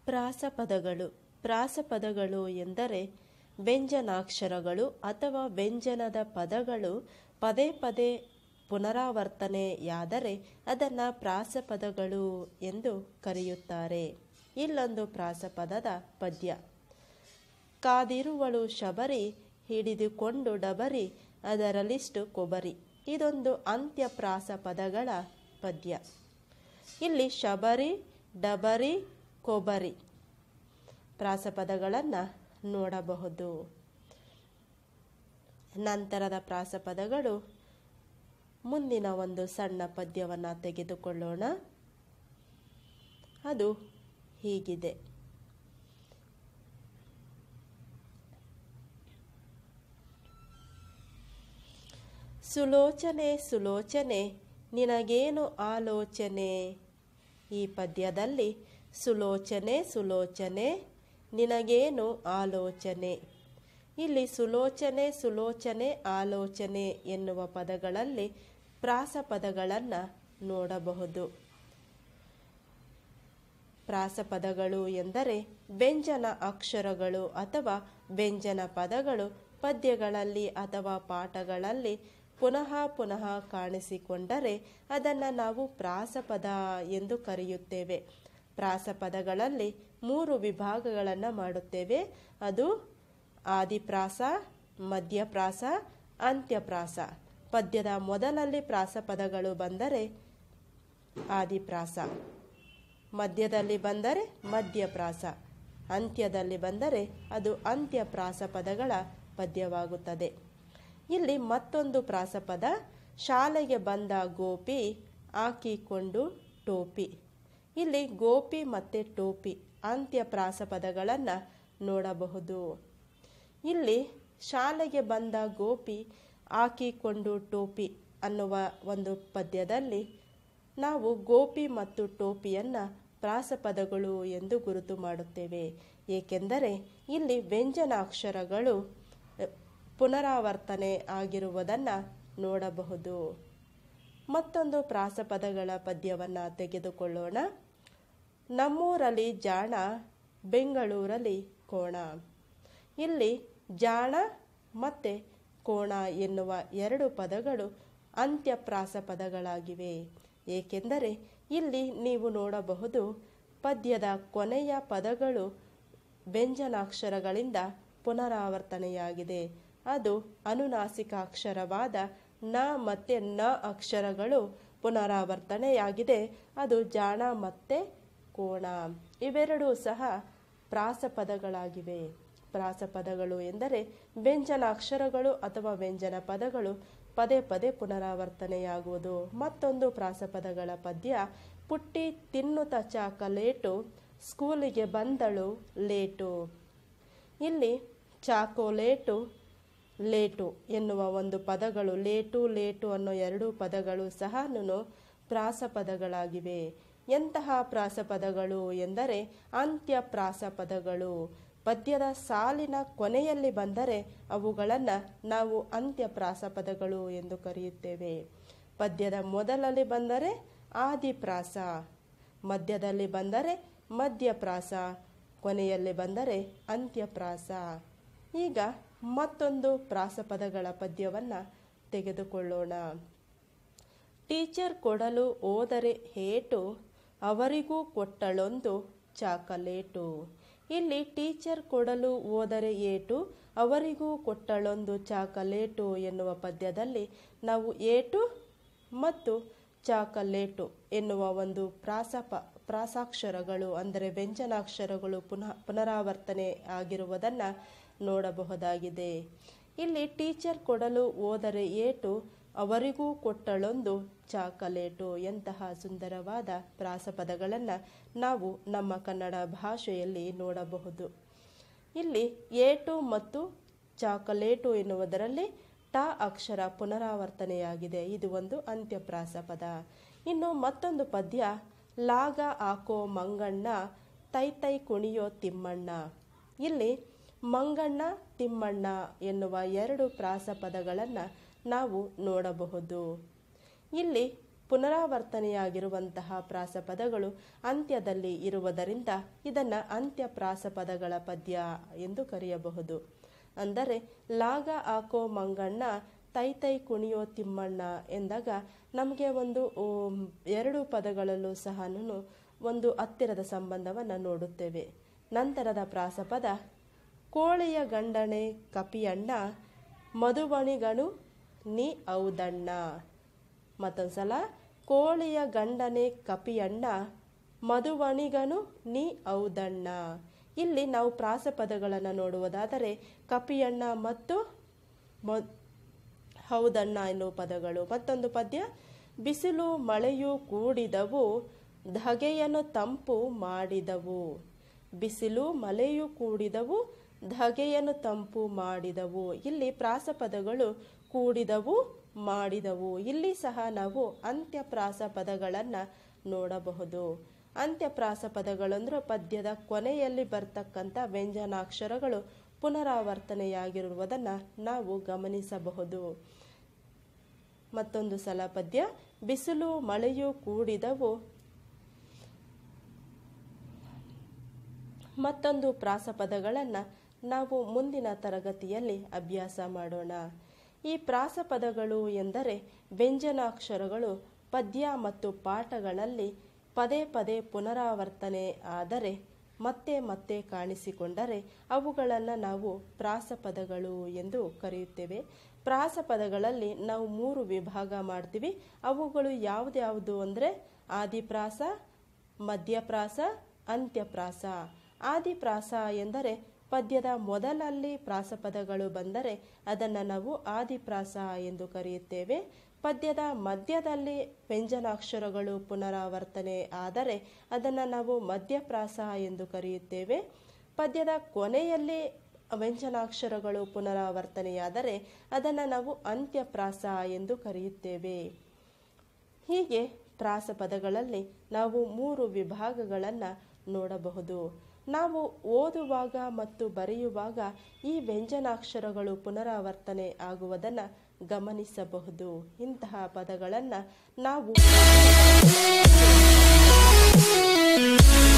ಪ್ರಾಸಪದಗಳು ಪ್ರಾಸಪದಗಳು ಎಂದರೆ ವ್ಯಂಜನಾಕ್ಷರಗಳು ಅಥವಾ ವ್ಯಂಜನದ ಪದಗಳು ಪದೇ ಪದೇ ಪುನರಾವರ್ತನೆಯಾದರೆ ಅದನ್ನು ಪ್ರಾಸಪದಗಳು ಎಂದು ಕರೆಯುತ್ತಾರೆ ಇಲ್ಲೊಂದು ಪ್ರಾಸಪದದ ಪದ್ಯ ಕಾದಿರುವಳು ಶಬರಿ ಹಿಡಿದುಕೊಂಡು ಡಬರಿ ಅದರಲ್ಲಿಷ್ಟು ಕೊಬರಿ ಇದೊಂದು ಅಂತ್ಯ ಪ್ರಾಸಪದಗಳ ಪದ್ಯ ಇಲ್ಲಿ ಶಬರಿ ಡಬರಿ ಕೊಬರಿ ಪ್ರಾಸಪದಗಳನ್ನು ನೋಡಬಹುದು ನಂತರದ ಪ್ರಾಸಪದಗಳು ಮುಂದಿನ ಒಂದು ಸಣ್ಣ ಪದ್ಯವನ್ನು ತೆಗೆದುಕೊಳ್ಳೋಣ ಅದು ಹೀಗಿದೆ ಸುಲೋಚನೆ ಸುಲೋಚನೆ ನಿನಗೇನು ಆಲೋಚನೆ ಈ ಪದ್ಯದಲ್ಲಿ ಸುಲೋಚನೆ ಸುಲೋಚನೆ ನಿನಗೇನು ಆಲೋಚನೆ ಇಲ್ಲಿ ಸುಲೋಚನೆ ಸುಲೋಚನೆ ಆಲೋಚನೆ ಎನ್ನುವ ಪದಗಳಲ್ಲಿ ಪ್ರಾಸಪದಗಳನ್ನು ನೋಡಬಹುದು ಪ್ರಾಸಪದಗಳು ಎಂದರೆ ವ್ಯಂಜನ ಅಕ್ಷರಗಳು ಅಥವಾ ವ್ಯಂಜನ ಪದಗಳು ಪದ್ಯಗಳಲ್ಲಿ ಅಥವಾ ಪಾಠಗಳಲ್ಲಿ ಪುನಃ ಪುನಃ ಕಾಣಿಸಿಕೊಂಡರೆ ಅದನ್ನು ನಾವು ಪ್ರಾಸಪದ ಎಂದು ಕರೆಯುತ್ತೇವೆ ಪ್ರಾಸಪದಗಳಲ್ಲಿ ಮೂರು ವಿಭಾಗಗಳನ್ನು ಮಾಡುತ್ತೇವೆ ಅದು ಆದಿಪ್ರಾಸ ಮಧ್ಯಪ್ರಾಸ ಅಂತ್ಯಪ್ರಾಸ ಪದ್ಯದ ಮೊದಲಲ್ಲಿ ಪ್ರಾಸಪದಗಳು ಬಂದರೆ ಆದಿಪ್ರಾಸ ಮಧ್ಯದಲ್ಲಿ ಬಂದರೆ ಮಧ್ಯಪ್ರಾಸ ಅಂತ್ಯದಲ್ಲಿ ಬಂದರೆ ಅದು ಅಂತ್ಯ ಪ್ರಾಸಪದಗಳ ಪದ್ಯವಾಗುತ್ತದೆ ಇಲ್ಲಿ ಮತ್ತೊಂದು ಪ್ರಾಸಪದ ಶಾಲೆಗೆ ಬಂದ ಗೋಪಿ ಹಾಕಿಕೊಂಡು ಟೋಪಿ ಇಲ್ಲಿ ಗೋಪಿ ಮತ್ತು ಟೋಪಿ ಅಂತ್ಯ ಪ್ರಾಸಪದಗಳನ್ನು ನೋಡಬಹುದು ಇಲ್ಲಿ ಶಾಲೆಗೆ ಬಂದ ಗೋಪಿ ಹಾಕಿಕೊಂಡು ಟೋಪಿ ಅನ್ನುವ ಒಂದು ಪದ್ಯದಲ್ಲಿ ನಾವು ಗೋಪಿ ಮತ್ತು ಟೋಪಿಯನ್ನು ಪ್ರಾಸಪದಗಳು ಎಂದು ಗುರುತು ಮಾಡುತ್ತೇವೆ ಏಕೆಂದರೆ ಇಲ್ಲಿ ವ್ಯಂಜನಾಕ್ಷರಗಳು ಪುನರಾವರ್ತನೆ ಆಗಿರುವುದನ್ನು ನೋಡಬಹುದು ಮತ್ತೊಂದು ಪ್ರಾಸಪದಗಳ ಪದ್ಯವನ್ನು ತೆಗೆದುಕೊಳ್ಳೋಣ ನಮ್ಮೂರಲ್ಲಿ ಜಾಣ ಬೆಂಗಳೂರಲ್ಲಿ ಕೋಣ ಇಲ್ಲಿ ಜಾಣ ಮತ್ತು ಕೋಣ ಎನ್ನುವ ಎರಡು ಪದಗಳು ಅಂತ್ಯ ಪ್ರಾಸಪದಗಳಾಗಿವೆ ಏಕೆಂದರೆ ಇಲ್ಲಿ ನೀವು ನೋಡಬಹುದು ಪದ್ಯದ ಕೊನೆಯ ಪದಗಳು ವ್ಯಂಜನಾಕ್ಷರಗಳಿಂದ ಪುನರಾವರ್ತನೆಯಾಗಿದೆ ಅದು ಅನುನಾಸಿಕಾಕ್ಷರವಾದ ನ ಮತ್ತು ನ ಅಕ್ಷರಗಳು ಪುನರಾವರ್ತನೆಯಾಗಿದೆ ಅದು ಜಾಣ ಮತ್ತು ಕೋಣ ಇವೆರಡೂ ಸಹ ಪ್ರಾಸಪದಗಳಾಗಿವೆ ಪ್ರಾಸಪದಗಳು ಎಂದರೆ ವ್ಯಂಜನಾಕ್ಷರಗಳು ಅಥವಾ ವ್ಯಂಜನ ಪದಗಳು ಪದೇ ಪದೇ ಪುನರಾವರ್ತನೆಯಾಗುವುದು ಮತ್ತೊಂದು ಪ್ರಾಸಪದಗಳ ಪದ್ಯ ಪುಟ್ಟಿ ತಿನ್ನುತ್ತ ಚಾಕಲೇಟು ಸ್ಕೂಲಿಗೆ ಬಂದಳು ಲೇಟು ಇಲ್ಲಿ ಚಾಕೋಲೇಟು ಲೇಟು ಎನ್ನುವ ಒಂದು ಪದಗಳು ಲೇಟು ಲೇಟು ಅನ್ನೋ ಎರಡೂ ಪದಗಳು ಸಹ ಪ್ರಾಸಪದಗಳಾಗಿವೆ ಎಂತಹ ಪ್ರಾಸಪದಗಳು ಎಂದರೆ ಅಂತ್ಯ ಪ್ರಾಸಪದಗಳು ಪದ್ಯದ ಸಾಲಿನ ಕೊನೆಯಲ್ಲಿ ಬಂದರೆ ಅವುಗಳನ್ನು ನಾವು ಅಂತ್ಯ ಪ್ರಾಸಪದಗಳು ಎಂದು ಕರೆಯುತ್ತೇವೆ ಪದ್ಯದ ಮೊದಲಲ್ಲಿ ಬಂದರೆ ಆದಿಪ್ರಾಸ ಮಧ್ಯದಲ್ಲಿ ಬಂದರೆ ಮಧ್ಯಪ್ರಾಸ ಕೊನೆಯಲ್ಲಿ ಬಂದರೆ ಅಂತ್ಯಪ್ರಾಸ ಈಗ ಮತ್ತೊಂದು ಪ್ರಾಸಪದಗಳ ಪದ್ಯವನ್ನು ತೆಗೆದುಕೊಳ್ಳೋಣ ಟೀಚರ್ ಕೊಡಲು ಹೋದರೆ ಹೇಟು ಅವರಿಗೂ ಕೊಟ್ಟಳೊಂದು ಚಾಕಲೇಟು ಇಲ್ಲಿ ಟೀಚರ್ ಕೊಡಲು ಹೋದರೆ ಏಟು ಅವರಿಗೂ ಕೊಟ್ಟಳೊಂದು ಚಾಕಲೇಟು ಎನ್ನುವ ಪದ್ಯದಲ್ಲಿ ನಾವು ಏಟು ಮತ್ತು ಚಾಕಲೇಟು ಎನ್ನುವ ಒಂದು ಪ್ರಾಸಪ ಪ್ರಾಸಾಕ್ಷರಗಳು ಅಂದರೆ ವ್ಯಂಜನಾಕ್ಷರಗಳು ಪುನಃ ಪುನರಾವರ್ತನೆ ಆಗಿರುವುದನ್ನು ನೋಡಬಹುದಾಗಿದೆ ಇಲ್ಲಿ ಟೀಚರ್ ಕೊಡಲು ಹೋದರೆ ಏಟು ಅವರಿಗೂ ಕೊಟ್ಟಳೊಂದು ಚಾಕಲೇಟು ಎಂತಹ ಸುಂದರವಾದ ಪ್ರಾಸಪದಗಳನ್ನು ನಾವು ನಮ್ಮ ಕನ್ನಡ ಭಾಷೆಯಲ್ಲಿ ನೋಡಬಹುದು ಇಲ್ಲಿ ಏಟು ಮತ್ತು ಚಾಕಲೇಟು ಎನ್ನುವುದರಲ್ಲಿ ಟ ಅಕ್ಷರ ಪುನರಾವರ್ತನೆಯಾಗಿದೆ ಇದು ಒಂದು ಅಂತ್ಯಪ್ರಾಸ ಪದ ಇನ್ನು ಮತ್ತೊಂದು ಪದ್ಯ ಲಾಗ ಹಾಕೋ ಮಂಗಣ್ಣ ತೈ ತೈ ಕುಣಿಯೋ ತಿಮ್ಮಣ್ಣ ಇಲ್ಲಿ ಮಂಗಣ್ಣ ತಿಮ್ಮಣ್ಣ ಎನ್ನುವ ಎರಡು ಪ್ರಾಸ ಪದಗಳನ್ನು ನಾವು ನೋಡಬಹುದು ಇಲ್ಲಿ ಪುನರಾವರ್ತನೆಯಾಗಿರುವಂತಹ ಪ್ರಾಸಪದಗಳು ಅಂತ್ಯದಲ್ಲಿ ಇರುವುದರಿಂದ ಇದನ್ನು ಅಂತ್ಯ ಪ್ರಾಸಪದಗಳ ಪದ್ಯ ಎಂದು ಕರೆಯಬಹುದು ಅಂದರೆ ಲಾಗ ಹಾಕೋ ಮಂಗಣ್ಣ ತೈ ತೈ ಕುಣಿಯೋ ತಿಮ್ಮಣ್ಣ ಎಂದಾಗ ನಮಗೆ ಒಂದು ಉಮ್, ಎರಡು ಪದಗಳಲ್ಲೂ ಸಹ ಒಂದು ಹತ್ತಿರದ ಸಂಬಂಧವನ್ನು ನೋಡುತ್ತೇವೆ ನಂತರದ ಪ್ರಾಸಪದ ಕೋಳಿಯ ಗಂಡನೆ ಕಪಿಯಣ್ಣ ಮಧುವಣಿಗನು ನೀ ಔದಣ್ಣ ಮತ್ತೊಂದ್ಸಲ ಕೋಳಿಯ ಗಂಡನೆ ಕಪಿಯಣ್ಣ ಮಧುವಣಿಗನು ನೀ ಔದಣ್ಣ ಇಲ್ಲಿ ನಾವು ಪ್ರಾಸಪದಗಳನ್ನು ನೋಡುವುದಾದರೆ ಕಪಿಯಣ್ಣ ಮತ್ತು ಮ ಹೌದಣ್ಣ ಎನ್ನುವ ಪದಗಳು ಮತ್ತೊಂದು ಪದ್ಯ ಬಿಸಿಲು ಮಳೆಯು ಕೂಡಿದವು ಧಗೆಯನ್ನು ತಂಪು ಮಾಡಿದವು ಬಿಸಿಲು ಮಳೆಯು ಕೂಡಿದವು ಧಗೆಯನ್ನು ತಂಪು ಮಾಡಿದವು ಇಲ್ಲಿ ಪ್ರಾಸಪದಗಳು ಕೂಡಿದವು ಮಾಡಿದವು ಇಲ್ಲಿ ಸಹ ನಾವು ಅಂತ್ಯ ಪ್ರಾಸಪದಗಳನ್ನು ನೋಡಬಹುದು ಅಂತ್ಯ ಪ್ರಾಸಪದಗಳಂದ್ರೆ ಪದ್ಯದ ಕೊನೆಯಲ್ಲಿ ಬರ್ತಕ್ಕಂಥ ವ್ಯಂಜನಾಕ್ಷರಗಳು ಪುನರಾವರ್ತನೆಯಾಗಿರುವುದನ್ನು ನಾವು ಗಮನಿಸಬಹುದು ಮತ್ತೊಂದು ಸಲ ಪದ್ಯ ಬಿಸಿಲು ಮಳೆಯು ಕೂಡಿದವು ಮತ್ತೊಂದು ಪ್ರಾಸಪದಗಳನ್ನು ನಾವು ಮುಂದಿನ ತರಗತಿಯಲ್ಲಿ ಅಭ್ಯಾಸ ಮಾಡೋಣ ಈ ಪ್ರಾಸಪದಗಳು ಎಂದರೆ ವ್ಯಂಜನಾಕ್ಷರಗಳು ಪದ್ಯ ಮತ್ತು ಪಾಠಗಳಲ್ಲಿ ಪದೇ ಪದೇ ಪುನರಾವರ್ತನೆ ಆದರೆ ಮತ್ತೆ ಮತ್ತೆ ಕಾಣಿಸಿಕೊಂಡರೆ ಅವುಗಳನ್ನು ನಾವು ಪ್ರಾಸಪದಗಳು ಎಂದು ಕರೆಯುತ್ತೇವೆ ಪ್ರಾಸಪದಗಳಲ್ಲಿ ನಾವು ಮೂರು ವಿಭಾಗ ಮಾಡ್ತೀವಿ ಅವುಗಳು ಯಾವುದ್ಯಾವುದು ಅಂದರೆ ಆದಿಪ್ರಾಸ ಮಧ್ಯಪ್ರಾಸ ಅಂತ್ಯಪ್ರಾಸ ಆದಿಪ್ರಾಸ ಎಂದರೆ ಪದ್ಯದ ಮೊದಲಲ್ಲಿ ಪ್ರಾಸಪದಗಳು ಬಂದರೆ ಅದನ್ನು ನಾವು ಆದಿಪ್ರಾಸ ಎಂದು ಕರೆಯುತ್ತೇವೆ ಪದ್ಯದ ಮಧ್ಯದಲ್ಲಿ ವ್ಯಂಜನಾಕ್ಷರಗಳು ಪುನರಾವರ್ತನೆ ಆದರೆ ಅದನ್ನು ನಾವು ಮಧ್ಯಪ್ರಾಸ ಎಂದು ಕರೆಯುತ್ತೇವೆ ಪದ್ಯದ ಕೊನೆಯಲ್ಲಿ ವ್ಯಂಜನಾಕ್ಷರಗಳು ಪುನರಾವರ್ತನೆಯಾದರೆ ಅದನ್ನು ನಾವು ಅಂತ್ಯಪ್ರಾಸ ಎಂದು ಕರೆಯುತ್ತೇವೆ ಹೀಗೆ ಪ್ರಾಸಪದಗಳಲ್ಲಿ ನಾವು ಮೂರು ವಿಭಾಗಗಳನ್ನು ನೋಡಬಹುದು ನಾವು ಓದುವಾಗ ಮತ್ತು ಬರೆಯುವಾಗ ಈ ವ್ಯಂಜನಾಕ್ಷರಗಳು ಪುನರಾವರ್ತನೆ ಆಗುವುದನ್ನು ಗಮನಿಸಬಹುದು ಇಂತಹ ಪದಗಳನ್ನು ನಾವು